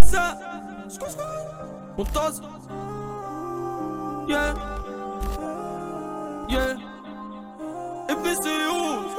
مساء منتظر يا يا ابن سيوف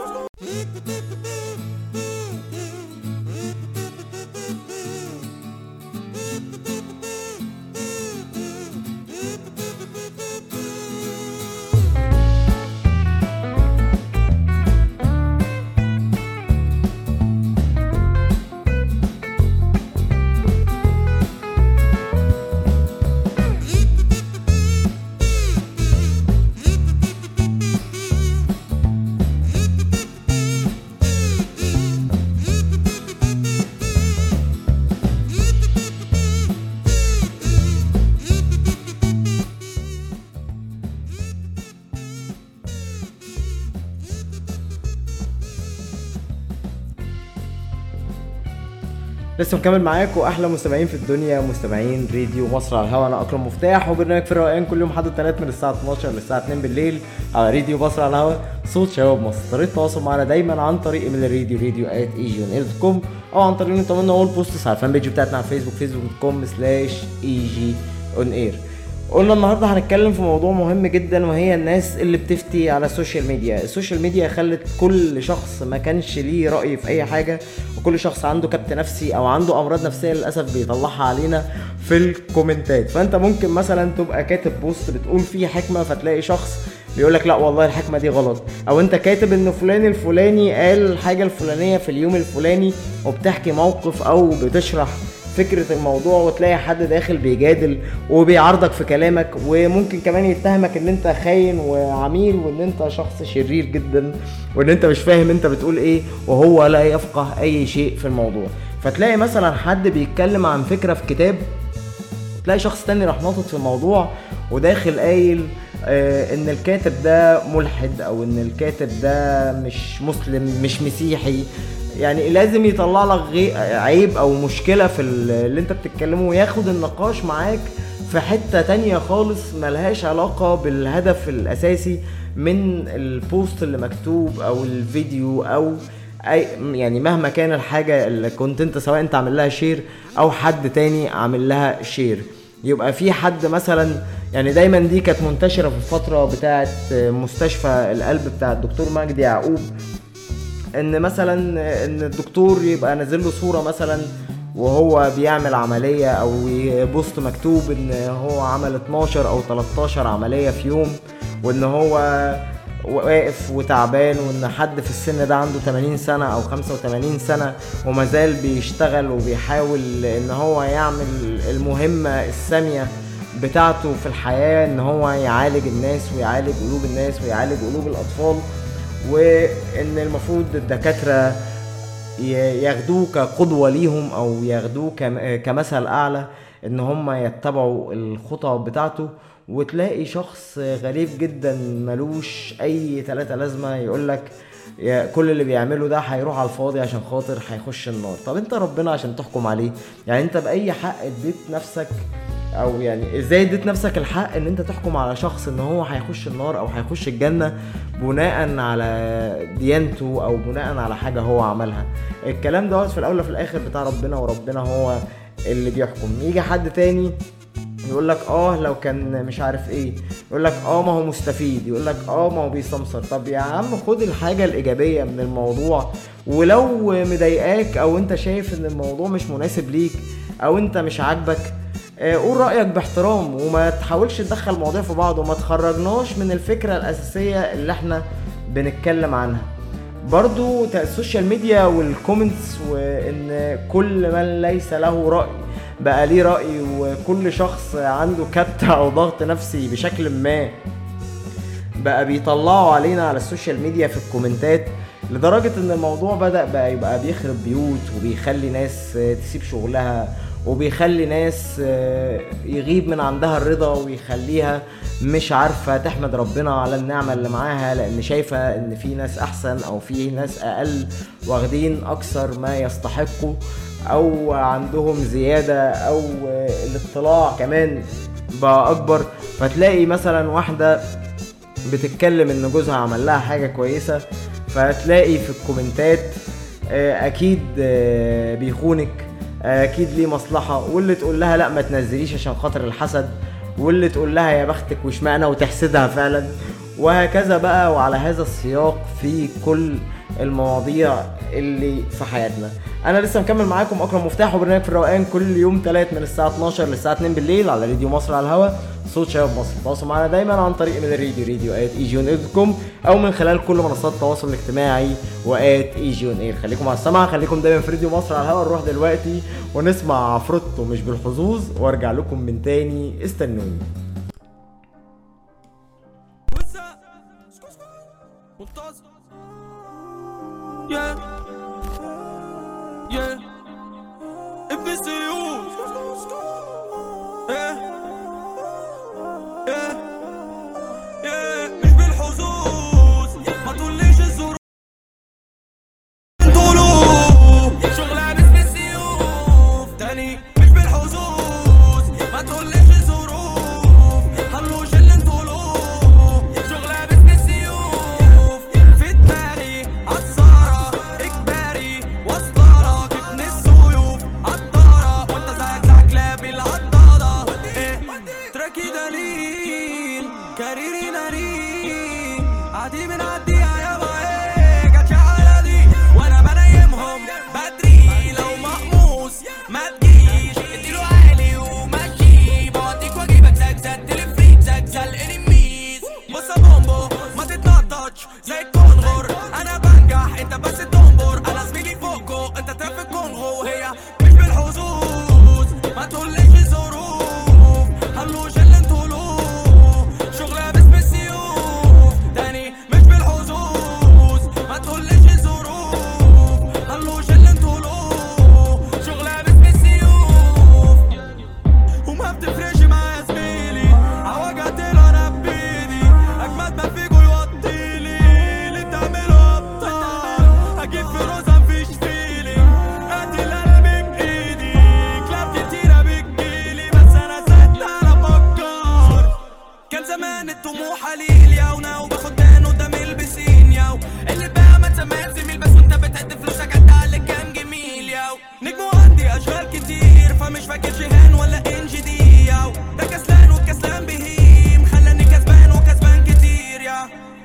لسه مكمل معاكم احلى مستمعين في الدنيا مستمعين راديو مصر على الهواء انا اكرم مفتاح وبرنامج في الروقان كل يوم حد الثلاث من الساعه 12 للساعه 2 بالليل على راديو مصر على الهواء صوت شباب مصر طريقه التواصل معنا دايما عن طريق ايميل الراديو راديو ات اي جي دوت كوم او عن طريق ان انتوا اول بوستس على الفان بيج بتاعتنا على الفيسبوك فيسبوك دوت كوم سلاش اي جي اون اير قلنا النهارده هنتكلم في موضوع مهم جدا وهي الناس اللي بتفتي على السوشيال ميديا السوشيال ميديا خلت كل شخص ما كانش ليه رأي في اي حاجة وكل شخص عنده كبت نفسي او عنده امراض نفسية للاسف بيطلعها علينا في الكومنتات فانت ممكن مثلا تبقى كاتب بوست بتقول فيه حكمة فتلاقي شخص بيقول لك لا والله الحكمه دي غلط او انت كاتب ان فلان الفلاني قال الحاجه الفلانيه في اليوم الفلاني وبتحكي موقف او بتشرح فكره الموضوع وتلاقي حد داخل بيجادل وبيعارضك في كلامك وممكن كمان يتهمك ان انت خاين وعميل وان انت شخص شرير جدا وان انت مش فاهم انت بتقول ايه وهو لا يفقه اي شيء في الموضوع فتلاقي مثلا حد بيتكلم عن فكره في كتاب تلاقي شخص تاني راح ناطط في الموضوع وداخل قايل آه ان الكاتب ده ملحد او ان الكاتب ده مش مسلم مش مسيحي يعني لازم يطلع لك غي- عيب او مشكله في ال- اللي انت بتتكلمه وياخد النقاش معاك في حته تانية خالص ملهاش علاقه بالهدف الاساسي من البوست اللي مكتوب او الفيديو او اي يعني مهما كان الحاجه اللي كنت انت سواء انت عامل لها شير او حد تاني عامل لها شير يبقى في حد مثلا يعني دايما دي كانت منتشره في الفتره بتاعه مستشفى القلب بتاع الدكتور مجدي يعقوب ان مثلا ان الدكتور يبقى نازل له صوره مثلا وهو بيعمل عمليه او بوست مكتوب ان هو عمل 12 او 13 عمليه في يوم وان هو واقف وتعبان وان حد في السن ده عنده 80 سنه او 85 سنه وما زال بيشتغل وبيحاول ان هو يعمل المهمه الساميه بتاعته في الحياه ان هو يعالج الناس ويعالج قلوب الناس ويعالج قلوب الاطفال وان المفروض الدكاتره ي- ياخدوه كقدوه ليهم او ياخدوه كم- كمثل اعلى ان هم يتبعوا الخطى بتاعته وتلاقي شخص غريب جدا ملوش اي تلاتة لازمه يقول لك كل اللي بيعمله ده هيروح على الفاضي عشان خاطر هيخش النار طب انت ربنا عشان تحكم عليه يعني انت باي حق اديت نفسك او يعني ازاي اديت نفسك الحق ان انت تحكم على شخص ان هو هيخش النار او هيخش الجنه بناء على ديانته او بناء على حاجه هو عملها الكلام دوت في الاول وفي الاخر بتاع ربنا وربنا هو اللي بيحكم يجي حد تاني يقول لك اه لو كان مش عارف ايه يقول لك اه ما هو مستفيد يقول لك اه ما هو بيسمسر طب يا عم خد الحاجه الايجابيه من الموضوع ولو مضايقاك او انت شايف ان الموضوع مش مناسب ليك او انت مش عاجبك آه، قول رأيك باحترام وما تحاولش تدخل مواضيع في بعض وما تخرجناش من الفكرة الأساسية اللي احنا بنتكلم عنها برضو تا- السوشيال ميديا والكومنتس وان كل من ليس له رأي بقى ليه رأي وكل شخص عنده كبت او ضغط نفسي بشكل ما بقى بيطلعوا علينا على السوشيال ميديا في الكومنتات لدرجة ان الموضوع بدأ بقى يبقى بيخرب بيوت وبيخلي ناس آه، تسيب شغلها وبيخلي ناس آه، يغيب من عندها الرضا ويخليها مش عارفة تحمد ربنا على النعمة اللي معاها لان شايفة ان في ناس احسن او في ناس اقل واخدين اكثر ما يستحقوا او عندهم زيادة او آه، الاطلاع كمان بقى اكبر فتلاقي مثلا واحدة بتتكلم ان جوزها عمل لها حاجه كويسه فتلاقي في الكومنتات آه، اكيد آه، بيخونك اكيد ليه مصلحه واللي تقول لها لا ما تنزليش عشان خاطر الحسد واللي تقول لها يا بختك واشمعنى وتحسدها فعلا وهكذا بقى وعلى هذا السياق في كل المواضيع اللي في حياتنا انا لسه مكمل معاكم اكرم مفتاح وبرنامج في الروقان كل يوم تلات من الساعه 12 للساعه 2 بالليل على راديو مصر على الهوا صوت شباب مصر تواصلوا معنا دايما عن طريق من الراديو راديو ات اي جي كوم او من خلال كل منصات التواصل الاجتماعي وات اي جي اير خليكم على السمع خليكم دايما في راديو مصر على الهوا نروح دلوقتي ونسمع عفروتو مش بالحظوظ وارجع لكم من تاني استنوني وسع منتظر يا يا ابن سيوف يا يا يا مش بالحظوظ ما تقوليش الظروف طلوع شغلة بس بالسيوف تاني مش بالحظوظ ما تقوليش الظروف هنلوش اللي انطلوع شغلة بس بالسيوف في دماغي عصارة اجباري وسطرة ابن السيوف عطارة وانت زيك زي كلاب العضارة ايه تراكي دليل كاريري نارين عادي بنعديها يابا ايه جاتش على دي وانا بنيمهم بدري لو مقموس ما تجيش اديله عالي وماشي بوديك واجيبك زجزج تلفريك زجزج الانميز بص يا بومبو ما تتنططش زي الكونغور انا بنجح انت بس تنبر انا زميلي فوقو انت ترافيك كونغو هي مش بالحظوظ ما تقوليش الظروف هنلوش اللي انتوا له شغلة بس بالسيوف تاني مش بالحظوظ ما تقوليش الظروف هنلوش اللي انتوا له شغلة بس بالسيوف وما بتفرقش معايا زميلي عوجت انا بايدي اجمد ما فيكوا يوطيلي اللي بتعمله ابطال هجيب فلوس مفيش فيلي قاتل قلبي بايدي كلاب كتيرة بتجيلي بس انا ست انا بفكر كان زمان الطموح قليل ياو ناو باخد بان قدام البسين ياو اللي بقى ما تسمعش زميل بس وانت بتهد فلوسك هتعلق كام جميل ياو نجم وعندي اشغال كتير فمش فاكر جيهان ولا انجي دي ياو ده كسلان والكسلان بهيم خلاني كسبان وكسبان كتير يا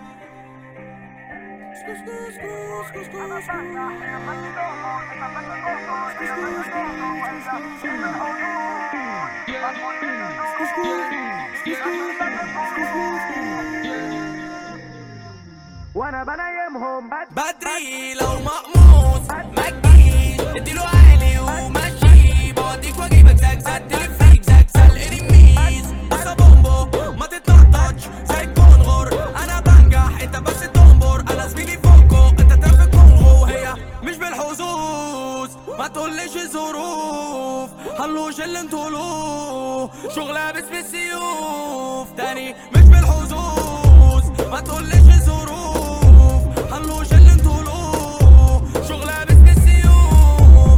وانا بنيمهم بدري لو مقموص ما تجيش اديله عالي وماشي بوديك واجيبك زجزج تلفريك زجزج الانميز بس يا بومبو ما تتنططش زي الكونغور انا بنجح انت بس تنبر انا زميلي فوقو انت ترافيك كونغو هي مش بالحظوظ ما تقوليش الظروف هنلوش اللي انتوا له شغلة بس بالسيوف تاني مش بالحظوظ ما تقوليش الظروف هنلوش اللي انتوا له شغلة بس بالسيوف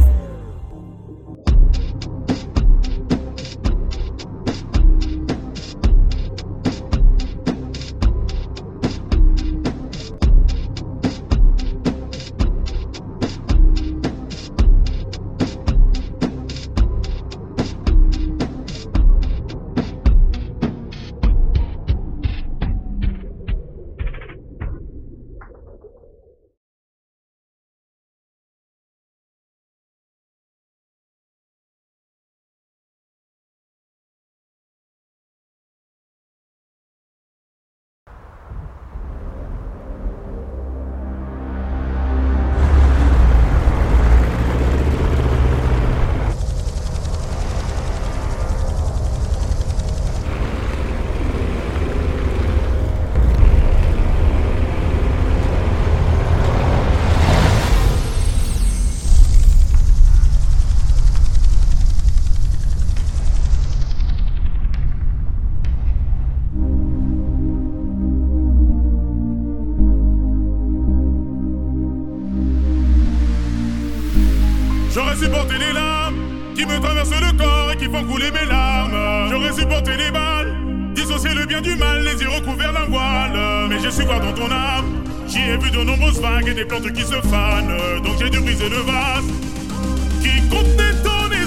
J'aurais supporté les larmes qui me traversent le corps et qui font couler mes larmes. J'aurais supporté les balles, dissocier le bien du mal, les yeux recouverts d'un voile. Mais j'ai su voir dans ton âme, j'y ai vu de nombreuses vagues et des plantes qui se fanent. Donc j'ai dû briser le vase qui contenait ton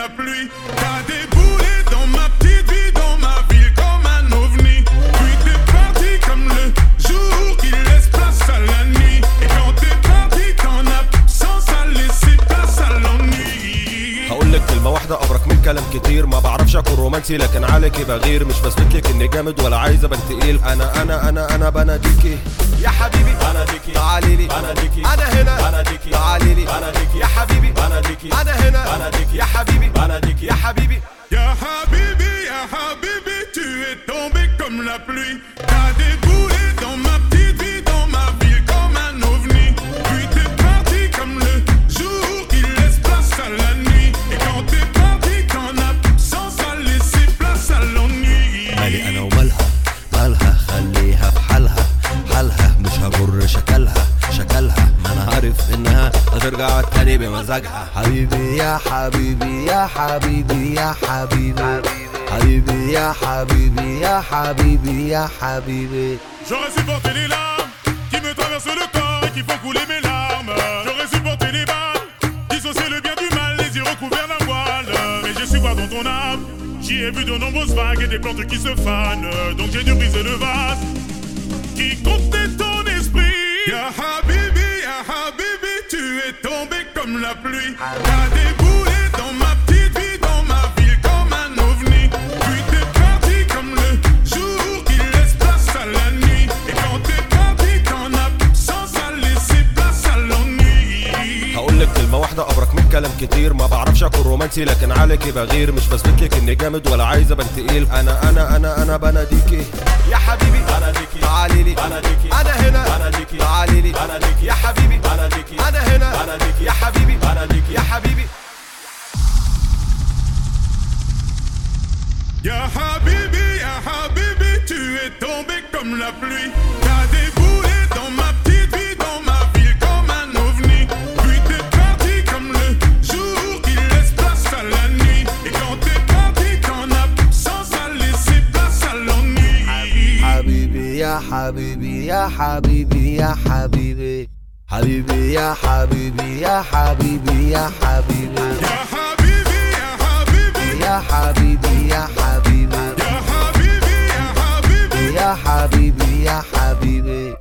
la pluie. T'as déboulé dans ma petite vie, dans ma ville comme un ovni. Puis t'es parti comme le jour qui laisse place à la nuit. Et quand t'es parti, ton absence a laissé place à l'ennui. هقول لك كلمة واحدة أبرك من كلام كتير ما بعرفش أكون رومانسي لكن عليكي بغير مش بثبت لك إني جامد ولا عايز أبان تقيل أنا أنا أنا أنا بناديكي يا حبيبي بناديكي تعالي لي بناديكي أنا هنا بناديكي تعالي لي بناديكي يا حبيبي بناديكي أنا هنا بناديكي يا حبيبي بناديكي يا حبيبي Ya Habibi, Ya Habibi, tu es tombé comme la pluie. T'as déboulé dans ma petite vie, dans ma ville comme un ovni. Puis t'es parti comme le jour qui laisse place à la nuit. Et quand t'es parti, ton absence a laissé place à l'ennui. مالي انا ومالها مالها خليها في حالها حالها مش هجر شكلها شكلها ما انا عارف انها هترجع تاني بمزاجها حبيبي يا حبيبي يا حبيبي يا حبيبي حبيبي يا حبيبي يا حبيبي يا حبيبي J'aurais supporté les larmes qui me traversent le corps et qui font couler mes larmes. J'aurais supporté les balles, dissocier le bien du mal, les yeux recouverts d'un voile. Mais je suis voir dans ton âme. J'y ai vu de nombreuses vagues et des plantes qui se fanent. Donc j'ai dû briser le vase qui contenait ton esprit. Ya Habibi, Ya Habibi, tu es tombé comme la pluie. T'as déboulé dans ma petite vie, dans ma ville comme un ovni. Puis t'es parti comme le jour qui laisse place à la nuit. Et quand t'es parti, ton absence a laissé place à l'ennui. هقول لك كلمة واحدة أبرك من كلام كتير ما بعرفش أكون رومانسي لكن عليكي بغير مش بثبت لك إني جامد ولا عايز أبان تقيل أنا أنا أنا أنا بناديكي يا حبيبي بناديكي تعالي لي بناديكي أنا هنا بناديكي تعالي لي بناديكي يا حبيبي بناديكي أنا هنا بناديكي يا حبيبي بناديكي يا حبيبي Ya Habibi, Ya Habibi, tu es tombé comme la pluie. T'as déboulé dans ma petite vie, dans ma ville comme un ovni. Puis t'es parti comme le jour qui laisse place à la nuit. Et quand t'es parti, ton absence a laissé place à l'ennui. حبيبي يا حبيبي يا حبيبي يا حبيبي حبيبي يا حبيبي يا حبيبي يا حبيبي Ya Habibi, Ya Habibi, يا حبيبي يا حبيبي Ya Habibi, Ya Habibi. يا حبيبي يا حبيبي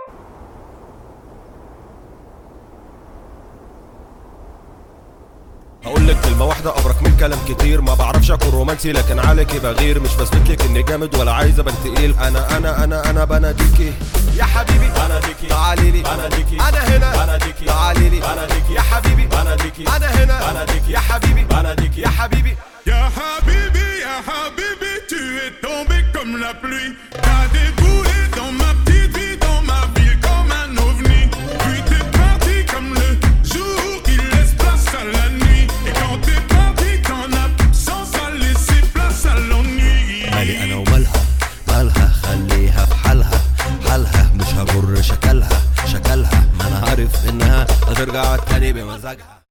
هقول لك كلمة واحدة أبرك من كلام كتير ما بعرفش أكون رومانسي لكن عليكي بغير مش بثبت لك إني جامد ولا عايز أبان تقيل أنا أنا أنا أنا بناديكي يا حبيبي بناديكي تعالي لي بناديكي أنا هنا بناديكي تعالي لي بناديكي يا حبيبي بناديكي أنا هنا بناديكي يا حبيبي بناديكي يا حبيبي Ya Habibi, Ya Habibi, tu es tombé comme la pluie. T'as déboulé dans ma petite vie, dans ma ville comme un ovni. Puis t'es parti comme le jour qui laisse place à la nuit. Et quand t'es parti, ton absence a laissé place à l'ennui. مالي انا ومالها مالها خليها في حالها حالها مش هجر شكلها شكلها ما انا عارف انها هترجع تاني بمزاجها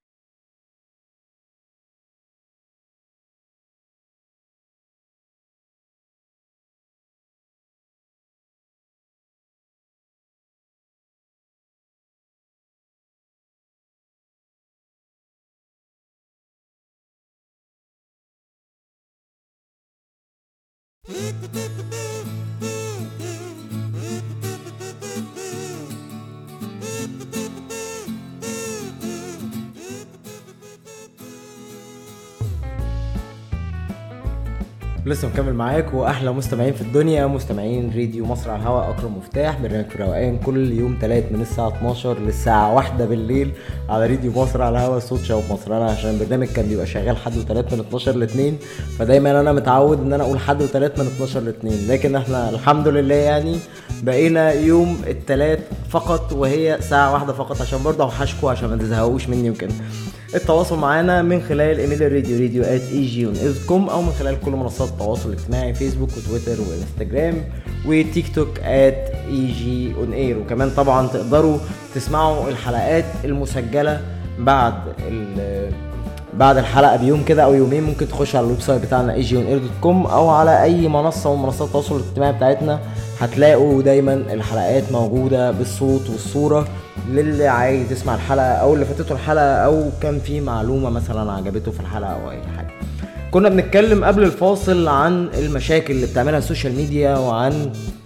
لسه مكمل معاك واحلى مستمعين في الدنيا مستمعين راديو مصر على الهواء اكرم مفتاح برنامج في الروقان كل يوم تلات من الساعه 12 للساعه واحدة بالليل على راديو مصر على الهواء صوت شباب مصر انا عشان البرنامج كان بيبقى شغال حد وتلات من 12 ل 2 فدايما انا متعود ان انا اقول حد وتلات من 12 ل 2 لكن احنا الحمد لله يعني بقينا يوم التلات فقط وهي ساعه واحده فقط عشان برضه اوحشكوا عشان ما تزهقوش مني وكده التواصل معانا من خلال ايميل الراديو راديو ات اي جي كوم او من خلال كل منصات التواصل الاجتماعي فيسبوك وتويتر وانستجرام وتيك توك ات اي جي اون اير وكمان طبعا تقدروا تسمعوا الحلقات المسجله بعد ال بعد الحلقه بيوم كده او يومين ممكن تخش على الويب سايت بتاعنا اي جي او على اي منصه من منصات التواصل الاجتماعي بتاعتنا هتلاقوا دايما الحلقات موجودة بالصوت والصورة للي عايز يسمع الحلقة او اللي فاتته الحلقة او كان في معلومة مثلا عجبته في الحلقة او اي حاجة كنا بنتكلم قبل الفاصل عن المشاكل اللي بتعملها السوشيال ميديا وعن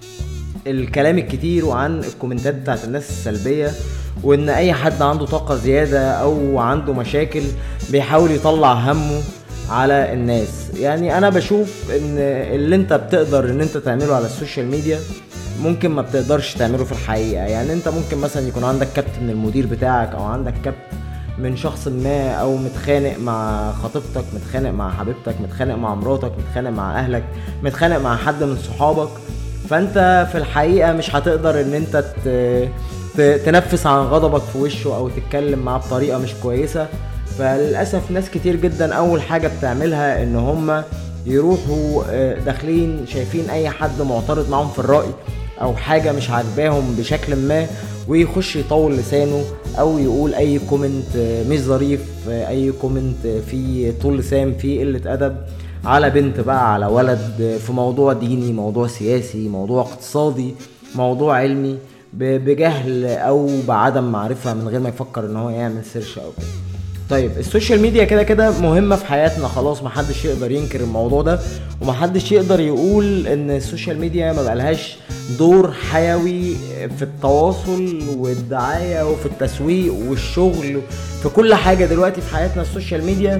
الكلام الكتير وعن الكومنتات بتاعت الناس السلبية وان اي حد عنده طاقة زيادة او عنده مشاكل بيحاول يطلع همه على الناس يعني انا بشوف ان اللي انت بتقدر ان انت تعمله على السوشيال ميديا ممكن ما بتقدرش تعمله في الحقيقة يعني انت ممكن مثلا يكون عندك كبت من المدير بتاعك او عندك كبت من شخص ما او متخانق مع خطيبتك متخانق مع حبيبتك متخانق مع مراتك متخانق مع اهلك متخانق مع حد من صحابك فانت في الحقيقه مش هتقدر ان انت ت- ت- تنفس عن غضبك في وشه او تتكلم معاه بطريقه مش كويسه فللاسف ناس كتير جدا اول حاجه بتعملها ان هم يروحوا آه، داخلين شايفين اي حد معترض معاهم في الراي او حاجه مش عاجباهم بشكل ما ويخش يطول لسانه او يقول اي كومنت آه، مش ظريف آه، اي كومنت آه، فيه طول لسان فيه قله ادب على بنت بقى على ولد في موضوع ديني موضوع سياسي موضوع اقتصادي موضوع علمي ب- بجهل او بعدم معرفة من غير ما يفكر ان هو يعمل سيرش او كده طيب السوشيال ميديا كده كده مهمة في حياتنا خلاص محدش يقدر ينكر الموضوع ده ومحدش يقدر يقول ان السوشيال ميديا ما بقالهاش دور حيوي في التواصل والدعاية وفي التسويق والشغل في كل حاجة دلوقتي في حياتنا السوشيال ميديا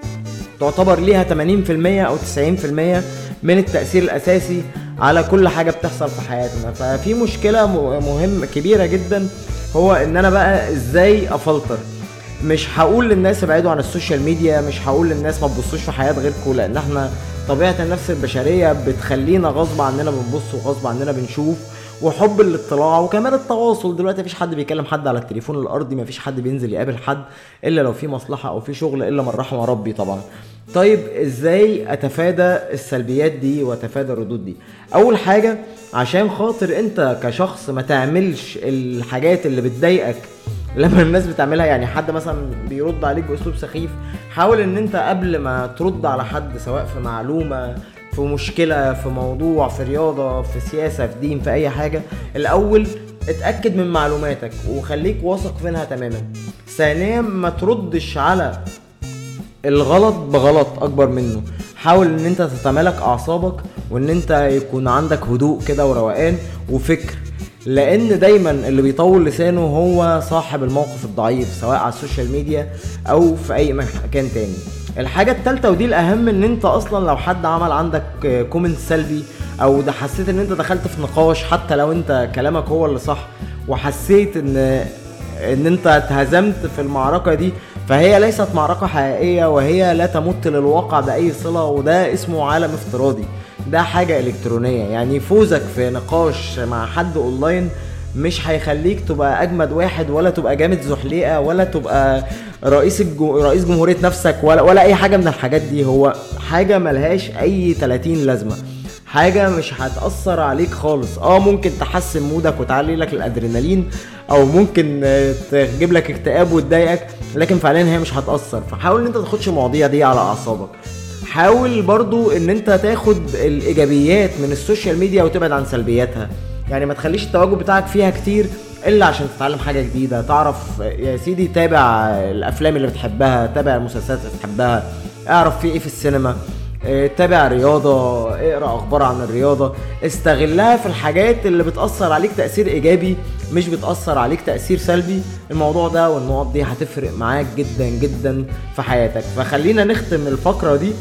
تعتبر ليها 80% او 90% من التأثير الأساسي على كل حاجة بتحصل في حياتنا ففي مشكلة م- مهمة كبيرة جدا هو ان انا بقى ازاي افلتر مش هقول للناس ابعدوا عن السوشيال ميديا مش هقول للناس ما تبصوش في حياة غيركم لان احنا طبيعة النفس البشرية بتخلينا غصب عننا بنبص وغصب عننا بنشوف وحب الاطلاع وكمان التواصل دلوقتي مفيش حد بيكلم حد على التليفون الارضي مفيش حد بينزل يقابل حد الا لو في مصلحه او في شغل الا من رحم ربي طبعا طيب ازاي اتفادى السلبيات دي واتفادى الردود دي اول حاجه عشان خاطر انت كشخص ما تعملش الحاجات اللي بتضايقك لما الناس بتعملها يعني حد مثلا بيرد عليك باسلوب سخيف حاول ان انت قبل ما ترد على حد سواء في معلومه في مشكله في موضوع في رياضه في سياسه في دين في اي حاجه الاول اتاكد من معلوماتك وخليك واثق منها تماما ثانيا ما تردش على الغلط بغلط اكبر منه حاول ان انت تتمالك اعصابك وان انت يكون عندك هدوء كده وروقان وفكر لان دايما اللي بيطول لسانه هو صاحب الموقف الضعيف سواء على السوشيال ميديا او في اي مكان تاني الحاجة التالتة ودي الأهم إن أنت أصلا لو حد عمل عندك كومنت سلبي أو ده حسيت إن أنت دخلت في نقاش حتى لو أنت كلامك هو اللي صح وحسيت إن إن أنت اتهزمت في المعركة دي فهي ليست معركة حقيقية وهي لا تمت للواقع بأي صلة وده اسمه عالم افتراضي ده حاجة إلكترونية يعني فوزك في نقاش مع حد أونلاين مش هيخليك تبقى اجمد واحد ولا تبقى جامد زحليقه ولا تبقى رئيس الجو... رئيس جمهوريه نفسك ولا ولا اي حاجه من الحاجات دي هو حاجه ملهاش اي 30 لازمه حاجه مش هتاثر عليك خالص اه ممكن تحسن مودك وتعلي لك الادرينالين او ممكن آه، تجيب لك اكتئاب وتضايقك لكن فعليا هي مش هتاثر فحاول ان انت تاخدش المواضيع دي على اعصابك حاول برضو ان انت تاخد الايجابيات من السوشيال ميديا وتبعد عن سلبياتها يعني ما تخليش التواجد بتاعك فيها كتير الا عشان تتعلم حاجه جديده تعرف يا سيدي تابع الافلام اللي بتحبها تابع المسلسلات اللي بتحبها اعرف في ايه في السينما اه، تابع رياضة اقرا اخبار عن الرياضة استغلها في الحاجات اللي بتأثر عليك تأثير ايجابي مش بتأثر عليك تأثير سلبي الموضوع ده والنقط دي هتفرق معاك جدا جدا في حياتك فخلينا نختم الفقرة دي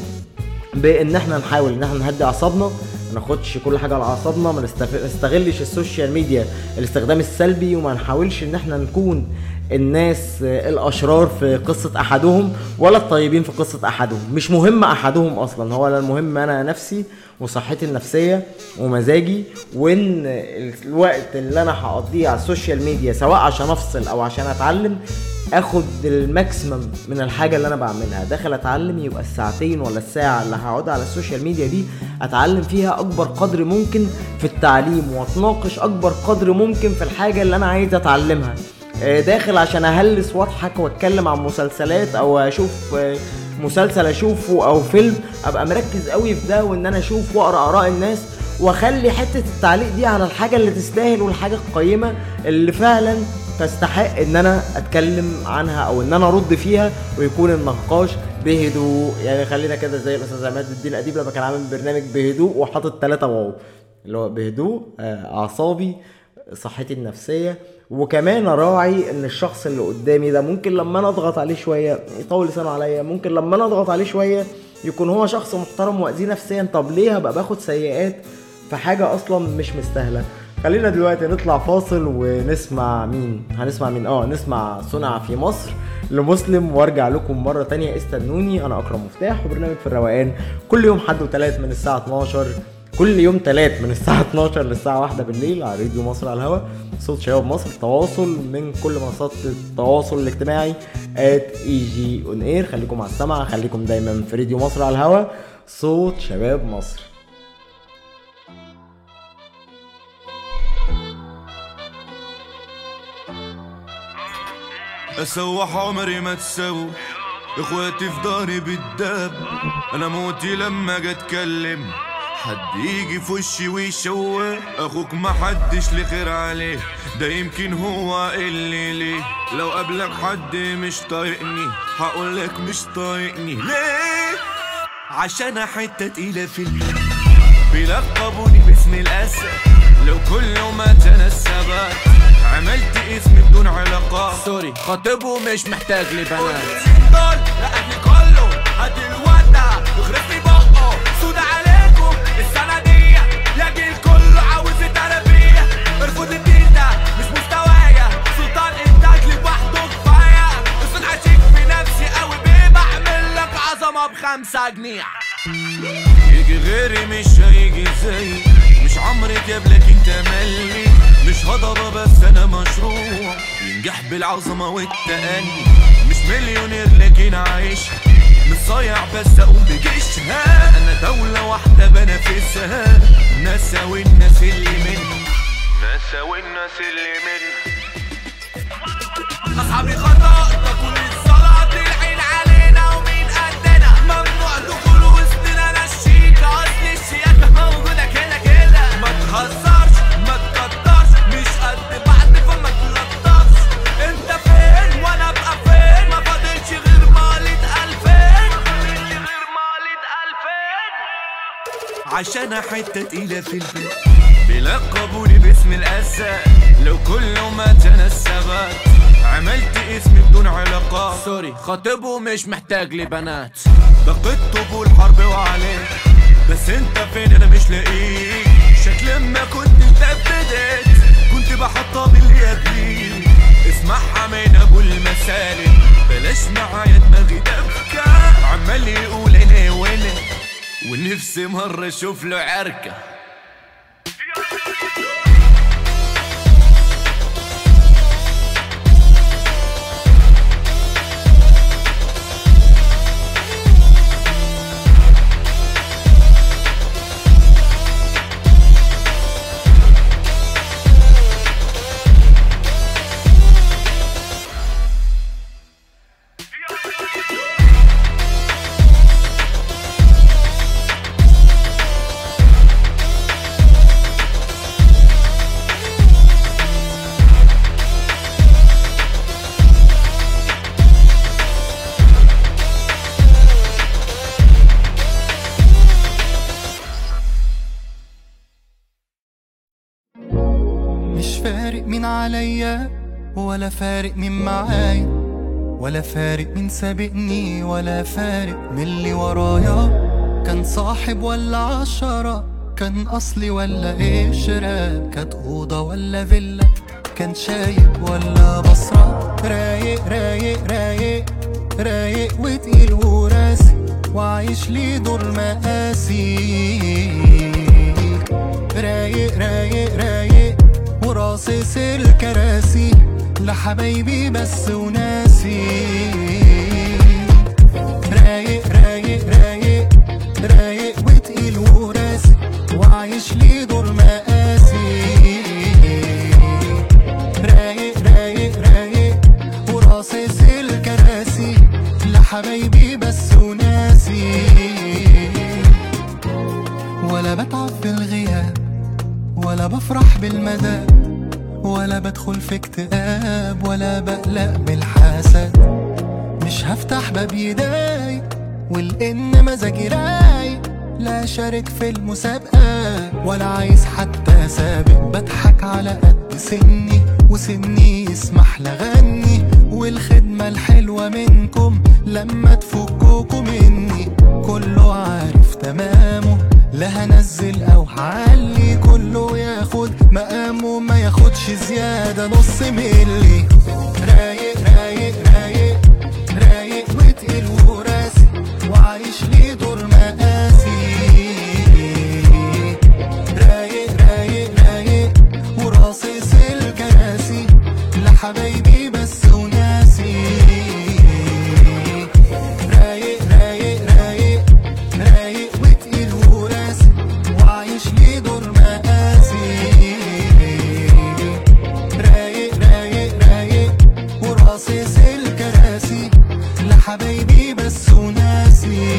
بان احنا نحاول ان احنا نهدي اعصابنا ما ناخدش كل حاجه على اعصابنا ما نستف- نستغلش السوشيال ميديا الاستخدام السلبي وما نحاولش ان احنا نكون الناس آه، الاشرار في قصه احدهم ولا الطيبين في قصه احدهم مش مهم احدهم اصلا هو أنا المهم انا نفسي وصحتي النفسيه ومزاجي وان الوقت اللي انا هقضيه على السوشيال ميديا سواء عشان افصل او عشان اتعلم اخد الماكسيمم من الحاجه اللي انا بعملها داخل اتعلم يبقى الساعتين ولا الساعه اللي هقعدها على السوشيال ميديا دي اتعلم فيها اكبر قدر ممكن في التعليم واتناقش اكبر قدر ممكن في الحاجه اللي انا عايز اتعلمها آه، داخل عشان اهلس واضحك واتكلم عن مسلسلات او اشوف آه، مسلسل اشوفه او فيلم ابقى مركز قوي في ده وان انا اشوف واقرا اراء الناس واخلي حته التعليق دي على الحاجه اللي تستاهل والحاجه القيمه اللي فعلا تستحق ان انا اتكلم عنها او ان انا ارد فيها ويكون النقاش بهدوء يعني خلينا كده زي الاستاذ عماد الدين اديب لما كان عامل برنامج بهدوء وحاطط ثلاثة واو اللي هو بهدوء آه، اعصابي صحتي النفسيه وكمان اراعي ان الشخص اللي قدامي ده ممكن لما انا اضغط عليه شويه يطول لسانه عليا ممكن لما انا اضغط عليه شويه يكون هو شخص محترم واذيه نفسيا طب ليه هبقى باخد سيئات في حاجه اصلا مش مستاهله خلينا دلوقتي نطلع فاصل ونسمع مين هنسمع مين اه نسمع صنع في مصر لمسلم وارجع لكم مره تانية استنوني انا اكرم مفتاح وبرنامج في الروقان كل يوم حد وتلات من الساعه 12 كل يوم تلات من الساعة 12 للساعة واحدة بالليل على راديو مصر على الهواء صوت شباب مصر تواصل من كل منصات التواصل الاجتماعي at اي جي اون اير خليكم على السمع خليكم دايما في راديو مصر على الهواء صوت شباب مصر اسوح عمري ما تسوح اخواتي في داري بالدب انا موتي لما اجي اتكلم حد يجي في وشي ويشوه اخوك ما حدش لخير عليه ده يمكن هو اللي ليه لو قابلك حد مش طايقني هقولك مش طايقني ليه عشان حتة تقيلة في البيت بيلقبوني باسم الاسد لو كل ما تنسبت عملت اسم بدون علاقات سوري خاطبه مش محتاج لبنات دول لأهلي كله هات الودع يخرب لي بقه سود عليكم السنة دي يا جيل كله عاوز تربية ارفض الدين ده مش مستوايا سلطان انتاج لوحده كفاية الصوت عشيك في نفسي قوي بيه بعمل لك عظمة بخمسة جنيه يجي غيري مش هيجي زي مش عمري جاب لك انت ملي مش هضبة بس انا مشروع ينجح بالعظمة والتأني مش مليونير لكن عايش مش صايع بس اقوم بجيشها انا دولة واحدة بنافسها ناسا والناس اللي مني ناسا والناس اللي مني اصحابي خطأ كل الصلاة العين علينا ومين قدنا ممنوع دخول وسطنا نشيك اصل الشياكة موجودة كده كده ما تهزرش ما تقدرش مش قد بعد فما تلطفش انت فين وانا ابقى فين ما فاضلش غير مالة الفين ما فاضلش غير مالة الفين عشان حتة تقيلة في البيت بيلقبوني باسم الأسد لو كل ما تنسبت عملت اسم بدون علاقات سوري خاطبه مش محتاج لبنات دقيت طبول حرب وعليك بس انت فين انا مش لاقيك شكل ما كنت انت ابتديت كنت بحطها باليدين اسمعها من ابو المسالك بلاش معايا دماغي دبكة عمال يقول انا وانا ونفسي مرة اشوف له عركة مش فارق مين عليا ولا فارق مين معايا ولا فارق مين سابقني ولا فارق من اللي ورايا كان صاحب ولا عشرة كان أصلي ولا قشرة كانت أوضة ولا فيلا كان شايب ولا بصرة رايق رايق رايق رايق وتقيل وراسي وعايش لي دور مقاسي رايق رايق رايق وراصص الكراسي لحبايبي بس وناسي رايق رايق رايق رايق وتقيل وراسي وعايش لي دور مقاسي رايق رايق رايق وراصص الكراسي لحبايبي بس وناسي ولا بتعب في الغياب ولا بفرح بالمدى ولا بدخل في اكتئاب ولا بقلق بالحسد مش هفتح باب يداي والإن مزاجي رايق لا شارك في المسابقة ولا عايز حتى سابق بضحك على قد سني وسني يسمح لغني والخدمة الحلوة منكم لما تفكوكوا مني كله عارف تمامه لا هنزل او هعلي كله ياخد مقامه ما ياخدش زيادة نص ملي رايق رايق رايق رايق وتقيل وراسي وعايش ليه دور مقاسي رايق رايق رايق وراصص الكراسي لحبايبي بس وناسي رايق رايق رايق رايق وتقيل وراسي وعايش ليه دور مقاسي رايق رايق رايق وراصص الكراسي لحبايبي بس وناسي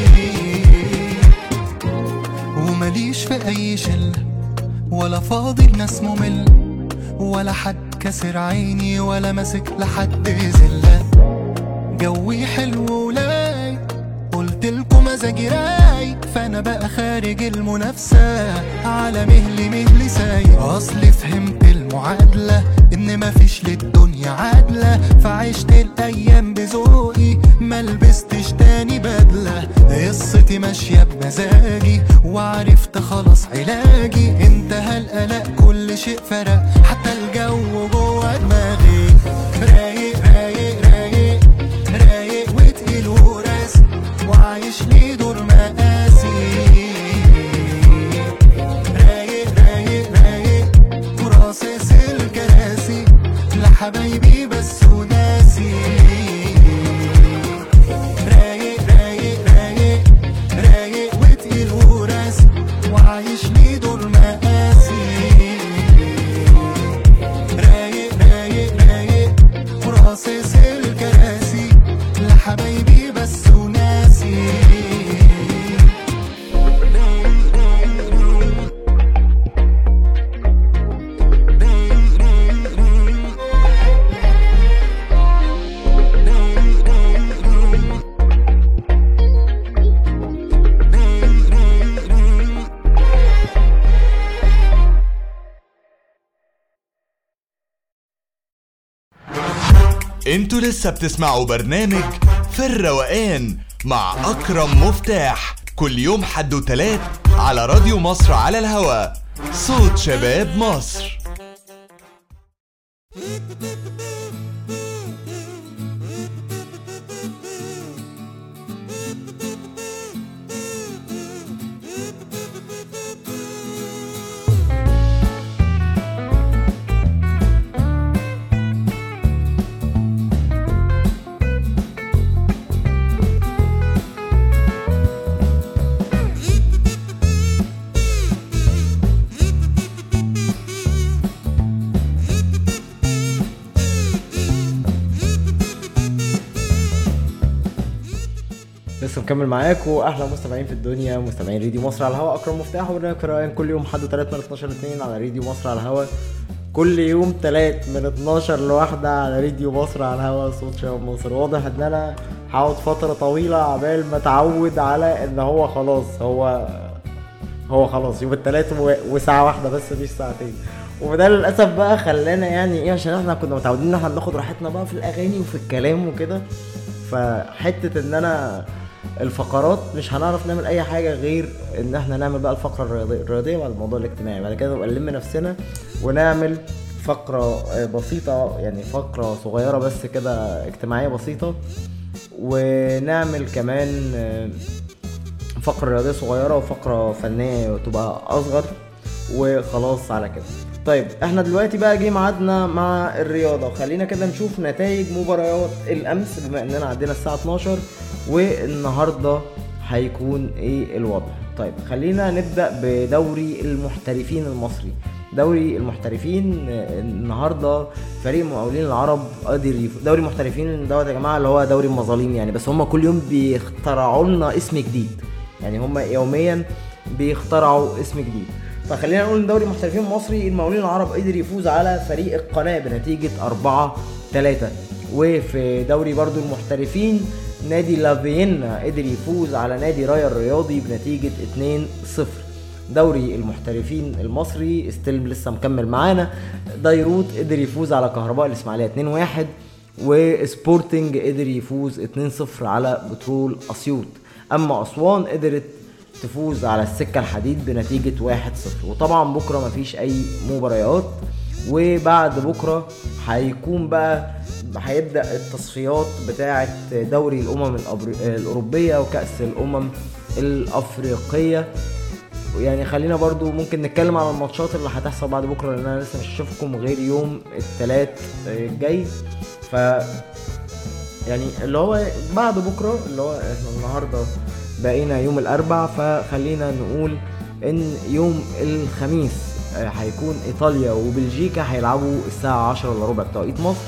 ومليش في اي شله ولا فاضي ناس ممل ولا حد كسر عيني ولا ماسك لحد زله جوي حلو ولاي قلت لكم مزاجي رايق فانا بقى خارج المنافسه على مهلي مهلي سايق اصلي فهمت المعادله ان مفيش للدنيا عادله فعشت الايام بذوقي ما لبستش تاني بدله قصتي ماشيه بمزاجي وعرفت خلاص علاجي انتهى القلق كل شيء فرق حتى الجو جوه دماغي رايق رايق رايق رايق وتقيل وراسي وعايش ليه دور مقاسي رايق رايق رايق وراصص الكراسي لحبايبي بس وناسي رايق رايق رايق رايق وتقيل وراسي وعايش ليه دور مقاسي رايق رايق رايق وراصص الكراسي لحبايبي بس وناسي انتوا لسه بتسمعوا برنامج في الروقان مع اكرم مفتاح كل يوم حد وتلات على راديو مصر على الهوا صوت شباب مصر لسه مكمل معاكم احلى مستمعين في الدنيا مستمعين راديو مصر على الهواء اكرم مفتاح وبرنامج كروان كل يوم حد وتلات من 12 ل 2 على راديو مصر على الهواء كل يوم تلات من 12 لواحدة على راديو مصر على الهواء صوت شباب مصر واضح ان انا هقعد فترة طويلة عبال ما اتعود على ان هو خلاص هو هو خلاص يوم التلات و- وساعة واحدة بس مش ساعتين وده للأسف بقى خلانا يعني ايه عشان احنا كنا متعودين ان احنا بناخد راحتنا بقى في الأغاني وفي الكلام وكده فحتة ان انا الفقرات مش هنعرف نعمل اي حاجة غير ان احنا نعمل بقى الفقرة الرياضية الرياضية مع الموضوع الاجتماعي بعد كده نبقى نلم نفسنا ونعمل فقرة آه، بسيطة يعني فقرة صغيرة بس كده اجتماعية بسيطة ونعمل كمان آه، فقرة رياضية صغيرة وفقرة فنية تبقى أصغر وخلاص على كده طيب احنا دلوقتي بقى جه ميعادنا مع الرياضة وخلينا كده نشوف نتائج مباريات الأمس بما إننا عدينا الساعة 12 والنهاردة هيكون ايه الوضع طيب خلينا نبدأ بدوري المحترفين المصري دوري المحترفين آه، النهارده فريق مقاولين العرب قادر يف... دوري المحترفين دوت يا جماعه اللي هو دوري المظالم يعني بس هم كل يوم بيخترعوا لنا اسم جديد يعني هم يوميا بيخترعوا اسم جديد فخلينا نقول ان دوري المحترفين المصري المقاولين العرب قدر يفوز على فريق القناه بنتيجه 4 3 وفي دوري برضو المحترفين نادي لافيينا قدر يفوز على نادي رايا الرياضي بنتيجه 2 0 دوري المحترفين المصري استلم لسه مكمل معانا دايروت قدر يفوز على كهرباء الاسماعيليه 2-1 وسبورتنج قدر يفوز 2-0 على بترول اسيوط اما اسوان قدرت تفوز على السكه الحديد بنتيجه 1-0 وطبعا بكره مفيش اي مباريات وبعد بكره هيكون بقى هيبدا التصفيات بتاعه دوري الامم الأبر- الاوروبيه وكاس الامم الافريقيه يعني خلينا برضو ممكن نتكلم على الماتشات اللي هتحصل بعد بكره لان انا لسه مش هشوفكم غير يوم الثلاث الجاي ف يعني اللي هو بعد بكره اللي هو احنا النهارده بقينا يوم الاربع فخلينا نقول ان يوم الخميس آه، هيكون ايطاليا وبلجيكا هيلعبوا الساعه 10 الا ربع بتوقيت مصر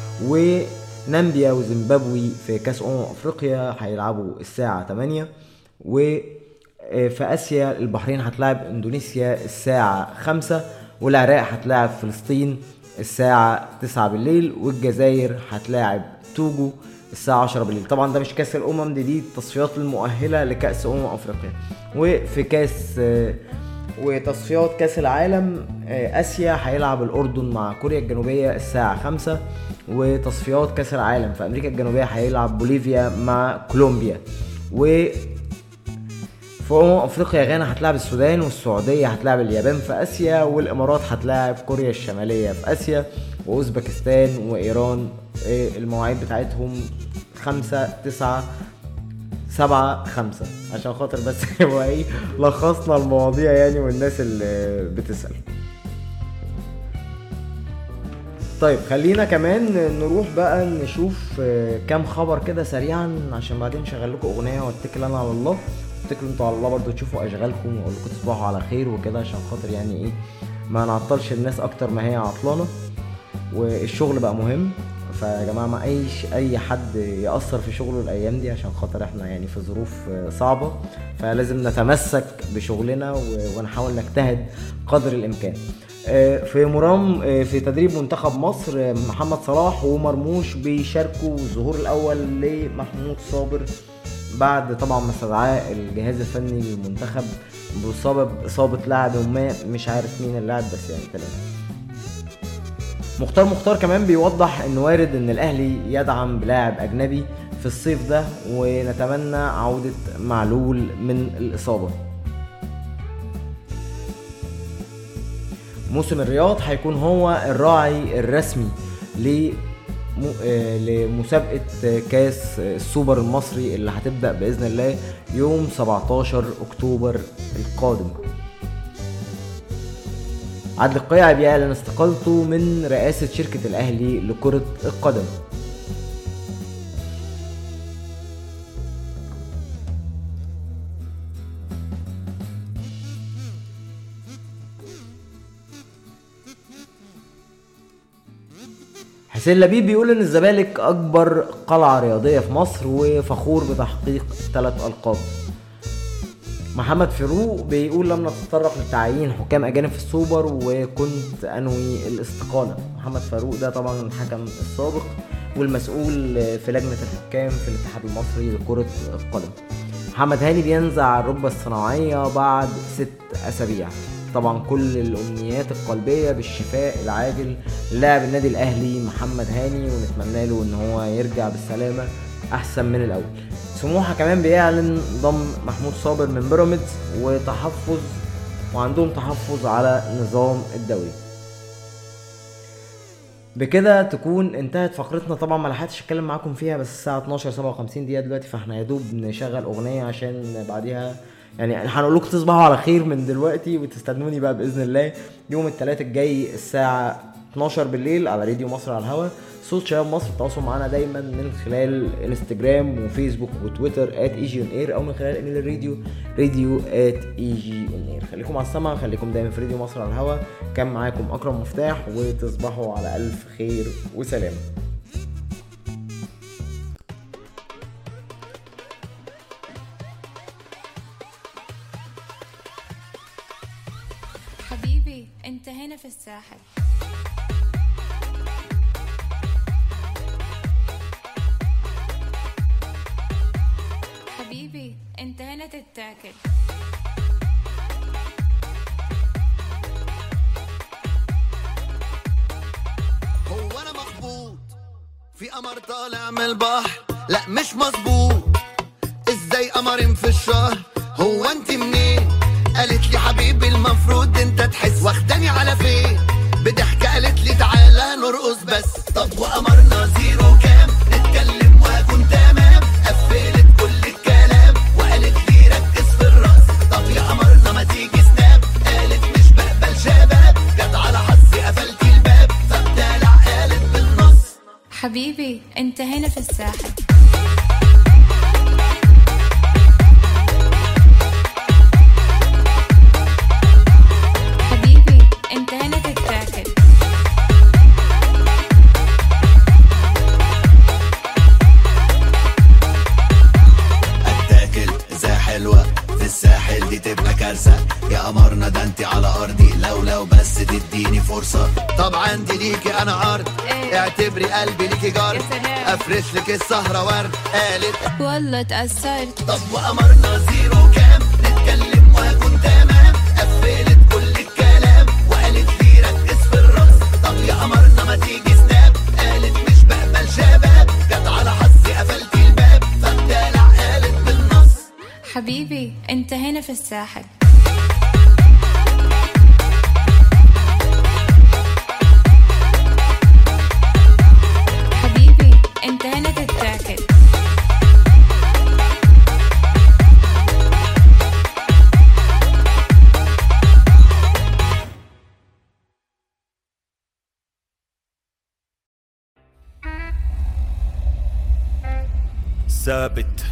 ونامبيا وزيمبابوي في كاس امم افريقيا هيلعبوا الساعه 8 و آه، في اسيا البحرين هتلاعب اندونيسيا الساعه 5 والعراق هتلاعب فلسطين الساعه 9 بالليل والجزائر هتلاعب توجو الساعة 10 بالليل طبعا ده مش كاس الامم دي دي التصفيات المؤهلة لكأس امم افريقيا وفي كاس آه، وتصفيات كاس العالم آه، اسيا هيلعب الاردن مع كوريا الجنوبية الساعة 5 وتصفيات كاس العالم في امريكا الجنوبية هيلعب بوليفيا مع كولومبيا و في أمم أفريقيا غانا هتلاعب السودان والسعودية هتلاعب اليابان في آسيا والإمارات هتلاعب كوريا الشمالية في آسيا وأوزبكستان وإيران إيه المواعيد بتاعتهم خمسة تسعة سبعة خمسة عشان خاطر بس يبقى ايه لخصنا المواضيع يعني والناس اللي بتسأل طيب خلينا كمان نروح بقى نشوف آه، كام خبر كده سريعا عشان بعدين نشغل لكم اغنيه واتكل انا على الله اتكلوا انتوا على الله برضو تشوفوا اشغالكم واقول لكم تصبحوا على خير وكده عشان خاطر يعني ايه ما نعطلش الناس اكتر ما هي عطلانه والشغل بقى مهم فيا جماعه ما ايش اي حد ياثر في شغله الايام دي عشان خاطر احنا يعني في ظروف آه، صعبه فلازم نتمسك بشغلنا و- ونحاول نجتهد قدر الامكان آه، في مرام آه، في تدريب منتخب مصر آه، محمد صلاح ومرموش بيشاركوا الظهور الاول لمحمود صابر بعد طبعا ما استدعاه الجهاز الفني للمنتخب بسبب اصابه لاعب ما مش عارف مين اللاعب بس يعني تمام مختار مختار كمان بيوضح ان وارد ان الاهلي يدعم بلاعب اجنبي في الصيف ده ونتمنى عودة معلول من الاصابة موسم الرياض هيكون هو الراعي الرسمي ل م- آه، لمسابقة آه، كاس آه، السوبر المصري اللي هتبدأ بإذن الله يوم 17 أكتوبر القادم عادل القيعي بيعلن استقالته من رئاسة شركة الأهلي لكرة القدم حسين لبيب بيقول ان الزمالك اكبر قلعه رياضيه في مصر وفخور بتحقيق ثلاث القاب محمد فاروق بيقول لم نتطرق لتعيين حكام اجانب في السوبر وكنت انوي الاستقاله محمد فاروق ده طبعا الحكم السابق والمسؤول في لجنه الحكام في الاتحاد المصري لكره القدم محمد هاني بينزع الركبه الصناعيه بعد ست اسابيع طبعا كل الامنيات القلبيه بالشفاء العاجل للاعب النادي الاهلي محمد هاني ونتمنى له ان هو يرجع بالسلامه احسن من الاول سموحه كمان بيعلن ضم محمود صابر من بيراميدز وتحفظ وعندهم تحفظ على نظام الدوري بكده تكون انتهت فقرتنا طبعا ما لحقتش اتكلم معاكم فيها بس الساعه 12 57 دقيقه دلوقتي فاحنا يا دوب نشغل اغنيه عشان بعديها يعني هنقول لكم تصبحوا على خير من دلوقتي وتستنوني بقى باذن الله يوم الثلاث الجاي الساعه 12 بالليل على راديو مصر على الهوا صوت شباب مصر التواصل معانا دايما من خلال انستجرام وفيسبوك وتويتر ات اي جي اون اير او من خلال ايميل الراديو راديو ات اي جي اون اير خليكم على السمع خليكم دايما في راديو مصر على الهوا كان معاكم اكرم مفتاح وتصبحوا على الف خير وسلامه حبيبي انت هنا في الساحل حبيبي انت هنا تتاكل هو انا مخبوط في قمر طالع من البحر لا مش مظبوط ازاي قمرين في الشهر هو انت منين قالت لي حبيبي المفروض انت تحس واخداني على فين بضحكة قالت لي تعالى نرقص بس طب وقمرنا زيرو كام نتكلم واكون تمام قفلت كل الكلام وقالت لي ركز في الرقص طب يا قمرنا ما تيجي سناب قالت مش بقبل شباب جت على حظي قفلتي الباب فبدالع قالت بالنص حبيبي انت هنا في الساحل حبيبي انت هنا تتاكل اتاكل ازاي حلوه في الساحل دي تبقى كارثه يا قمرنا ده انت على ارضي لو لو بس تديني فرصه طبعا دي ليكي انا عرض إيه. اعتبري قلبي ليكي جار يا سلام. افرش لك السهره ورد قالت والله اتأثرت طب وقمرنا زيرو كام نتكلم واكون تمام قفلت كل الكلام وقالت لي ركز في الرقص طب يا قمرنا ما تيجي سناب قالت مش بقبل شباب جت على حظي قفلتي الباب فبدالع قالت بالنص حبيبي انت هنا في الساحل حبيبي انت هنا تتاكل ثابت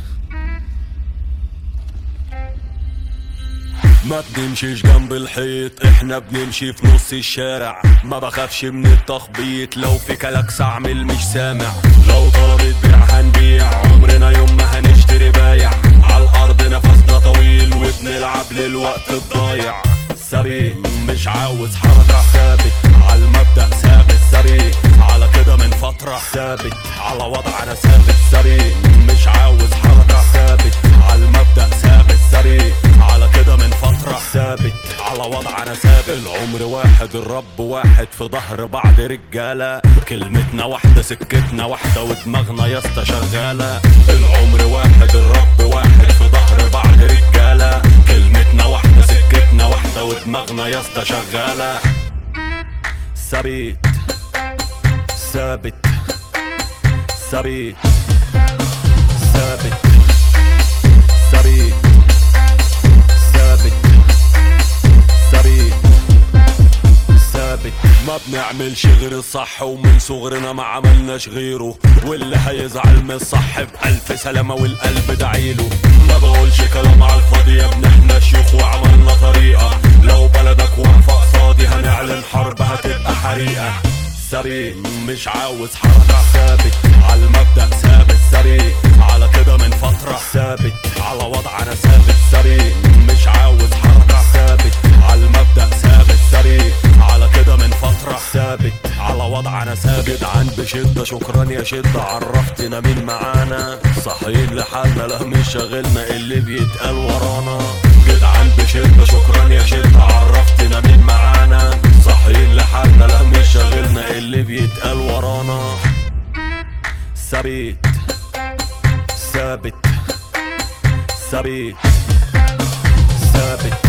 ما بنمشيش جنب الحيط احنا بنمشي في نص الشارع ما بخافش من التخبيط لو في كلاكس اعمل مش سامع لو طلبت بيع هنبيع عمرنا يوم ما هنشتري بايع على الارض نفسنا طويل وبنلعب للوقت الضايع سريع مش عاوز حركة ثابت على المبدأ ثابت سريع على كده من فترة ثابت على وضع انا ثابت سريع مش عاوز حركة ثابت على المبدأ ثابت سريع على كده من فترة ثابت على وضع انا ثابت العمر واحد الرب واحد في ظهر بعض رجالة كلمتنا واحدة سكتنا واحدة ودماغنا يا اسطى شغالة العمر واحد الرب واحد في ظهر بعض رجالة كلمتنا واحدة سكتنا واحدة ودماغنا يا اسطى شغالة ثابت ثابت ثابت ثابت ثابت ثابت ثابت ثابت ما بنعملش غير الصح ومن صغرنا ما عملناش غيره واللي هيزعل من الصح بألف سلامة والقلب دعيله ما بقولش كلام على الفاضي يا ابن احنا شيوخ وعملنا طريقة لو بلدك واقفة قصادي هنعلن حرب هتبقى حريقة سريع مش عاوز حركة ثابت على المبدأ ثابت سريع على كده من فترة ثابت على وضع انا ثابت سريع مش عاوز حركة ثابت على المبدأ ثابت سريع على كده من فترة ثابت على وضع انا ثابت جدعان بشدة شكرا يا شدة عرفتنا مين معانا صاحيين لحالنا لا مش شاغلنا اللي بيتقال ورانا جدعان بشدة شكرا يا شدة عرفتنا مين معانا صاحيين لحالنا لا مش شاغلنا اللي بيتقال ورانا ثابت ثابت ثابت ثابت